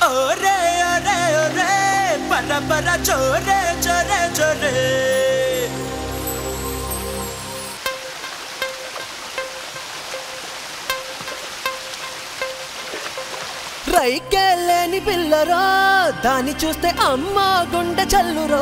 ఓరే ఓరే ఓరే పర పర చోరే చోరే చోరే రైకెళ్ళని పిల్లరో దాన్ని చూస్తే అమ్మ గుండె చల్లురో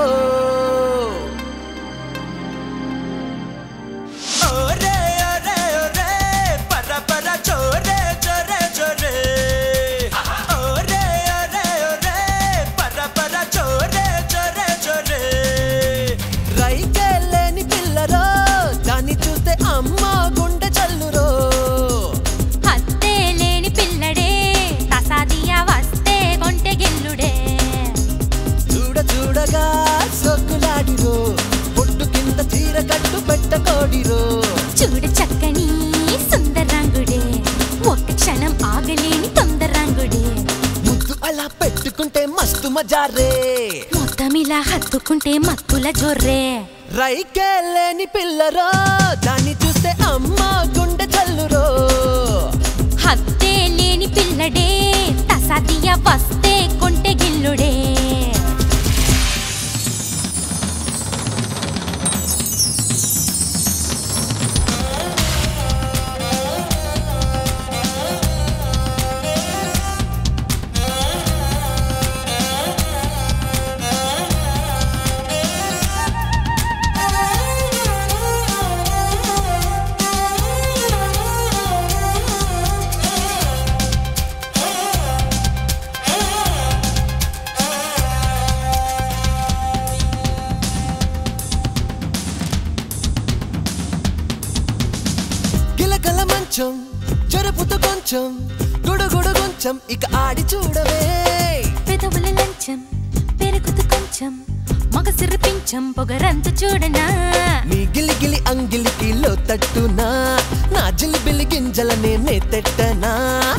ఓరే ఓరే ఓరే పర పర చోరే చోరే చోరే ఓరే ఓరే ఓరే పర పర చోరే చోరే చోరే రైకెళ్ళని పిల్లరో దాన్ని చూస్తే అమ్మ గుండె చల్లురో హత్తే లేని పిల్లడే తసాదియా వస్తే కొంటె గిల్లుడే చూడ చూడగా సొక్కులాడిరో పొట్టు కింద చీర కట్టు పెట్టకోడిరో చూడు చక్కని సుందరంగుడే ఒక్క క్షణం ఆగలేని తొందరంగుడే ముద్దు అలా పెట్టుకుంటే మస్తు మజారే మొత్తం ఇలా హత్తుకుంటే మత్తుల జొర్రే రైకెళ్ళని పిల్లరో దాన్ని చూస్తే అమ్మ గుండె చల్లురో హత్తే లేని పిల్లడే తసాదియా వస్తే కొంటె గిల్లుడే గిలకల మంచం జరుపుతూ కొంచెం గుడుగుడు కొంచెం ఇక ఆడి చూడవే పెదవుల లంచం పెరుగుతు కొంచెం మగ సిరిపించం పొగరంత చూడనా నీ గిలి గిలి అంగిలికి లో తట్టునా నా జిలిబిలి గింజలనే నే తెట్టనా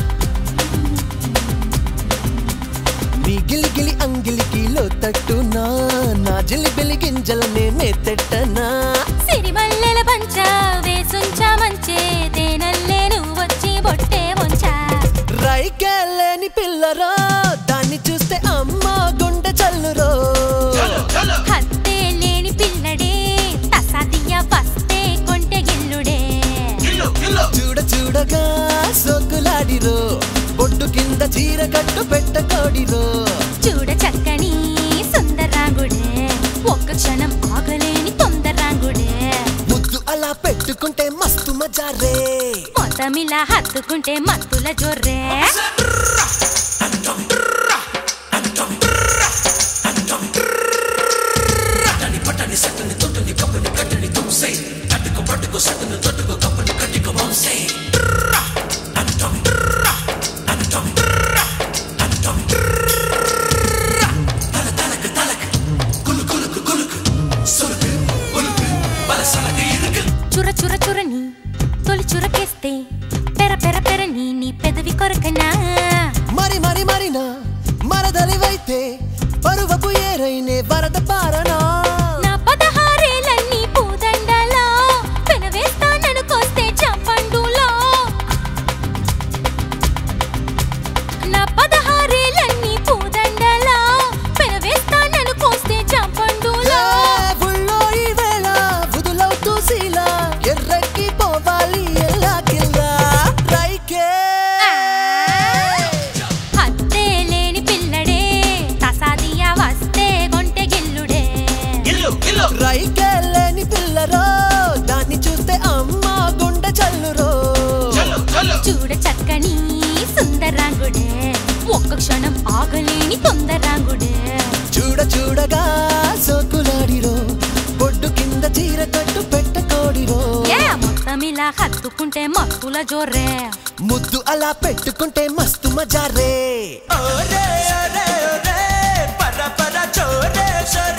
నీ గిలి గిలి అంగిలికి లో తట్టునా నా జిలిబిలి గింజలనే నే తెట్టనా సిరిమల్లెల పంచ వేసుంచా మంచే తేనల్లే నువ్వు వచ్చి బొట్టే ముంచా రైకెళ్ళని పిల్లరో దాన్ని చూస్తే అమ్మ గుండె చల్లురో హత్తే లేని పిల్లడే తసాదియ వస్తే కొంటె గిల్లుడే చూడ చూడగా సోకులాడిరో బొడ్డు కింద చీర కట్టు పెట్టకోడిరో చూడ చక్కని సుందరాంగుడే ఒక్క క్షణం ఆగలేని తొందరాంగుడే ముద్దు అలా పెట్టుకుంటే మస్తు మజారే మొత్తమిలా హత్తుకుంటే మత్తుల జొర్రే చుర చుర చురని తొలి చురకేస్తే పెర పెర పెరని నీ పెదవి కొరకనా మరి మరి మరినా మరదలివైతే పరువపు ఏరైనే వరద పారనా నా పదహారేలన్నీ పూదండలా పెనవేస్తాననుకొస్తే చంపండులా నా పదహారేలన్నీ పూదండలా పెనవేస్తాననుకొస్తే చంపండులా ఊళ్ళో ఈ వేళ వదులవుతూ శీల ఎర్రకి పోవాలి ఎల్లా కిల్లా రైకే హత్తే లేని పిల్లడే తసాదియా వస్తే గొంటె గిల్లుడే రైకెళ్ళని పిల్లరో దాన్ని చూస్తే అమ్మ గుండె చల్లురో చూడ చక్కని సుందరాంగుడే ఒక్క క్షణం ఆగలేని తొందరాంగుడే చూడ చూడగా సోకులాడిరో బొడ్డు కింద చీర కట్టు పెట్టకోడిరో ఏ మొత్తం ఇలా హత్తుకుంటే మత్తుల జోర్రే ముద్దు అలా పెట్టుకుంటే మస్తు మజారే ఓరే ఓరే ఓరే పర పర చోరే చోరే